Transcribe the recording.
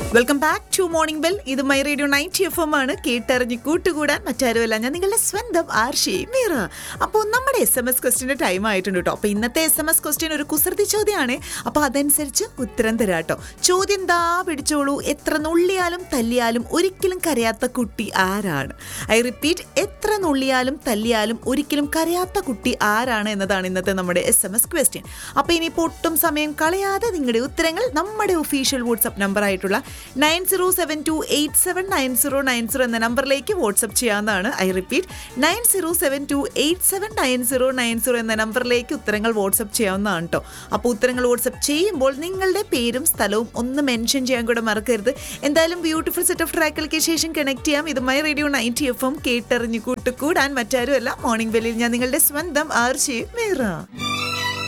welcome back to morning bell ഇത് my radio night F M ആണ് കേട്ടറിഞ്ഞ് കൂട്ടുകൂടാൻ മറ്റാരുമല്ല ഞാൻ നിങ്ങളുടെ സ്വന്തം ആർഷി മീറ അപ്പോൾ നമ്മുടെ എസ് എം എസ് ക്വസ്റ്റിൻ്റെ ടൈം ആയിട്ടുണ്ട് കേട്ടോ അപ്പോൾ ഇന്നത്തെ എസ് എം എസ് ക്വസ്റ്റ്യൻ ഒരു കുസൃതി ചോദ്യമാണ് അപ്പോൾ അതനുസരിച്ച് ഉത്തരം തരാം കേട്ടോ ചോദ്യം ദാ പിടിച്ചോളൂ എത്ര നുള്ളിയാലും തല്ലിയാലും ഒരിക്കലും കരയാത്ത കുട്ടി ആരാണ് ഐ റിപ്പീറ്റ് എത്ര നുള്ളിയാലും തല്ലിയാലും ഒരിക്കലും കരയാത്ത കുട്ടി ആരാണ് എന്നതാണ് ഇന്നത്തെ നമ്മുടെ എസ് എം എസ് ക്വസ്റ്റ്യൻ അപ്പോൾ ഇനിയിപ്പോൾ ഒട്ടും സമയം കളയാതെ നിങ്ങളുടെ ഉത്തരങ്ങൾ നമ്മുടെ ഒഫീഷ്യൽ വാട്സപ്പ് നമ്പർ ആയിട്ടുള്ള nine zero seven two eight seven nine zero nine zero എന്ന നമ്പറിലേക്ക് വാട്സപ്പ് ചെയ്യാവുന്നതാണ് I repeat nine zero seven two eight seven nine zero nine zero എന്ന നമ്പറിലേക്ക് ഉത്തരങ്ങൾ വാട്സപ്പ് ചെയ്യാവുന്നതാണ് കേട്ടോ അപ്പോൾ ഉത്തരങ്ങൾ വാട്സപ്പ് ചെയ്യുമ്പോൾ നിങ്ങളുടെ പേരും സ്ഥലവും ഒന്ന് മെൻഷൻ ചെയ്യാൻ കൂടെ മറക്കരുത് എന്തായാലും ബ്യൂട്ടിഫുൾ സെറ്റ് ഓഫ് ട്രാക്കുകൾക്ക് ശേഷം കണക്ട് ചെയ്യാം ഇത് my radio ninety F M കേട്ടറിഞ്ഞു കൂട്ടുകൂടാൻ മറ്റാരുമല്ല മോർണിംഗ് ബെല്ലിൽ ഞാൻ നിങ്ങളുടെ സ്വന്തം ആർച്ചി മീറ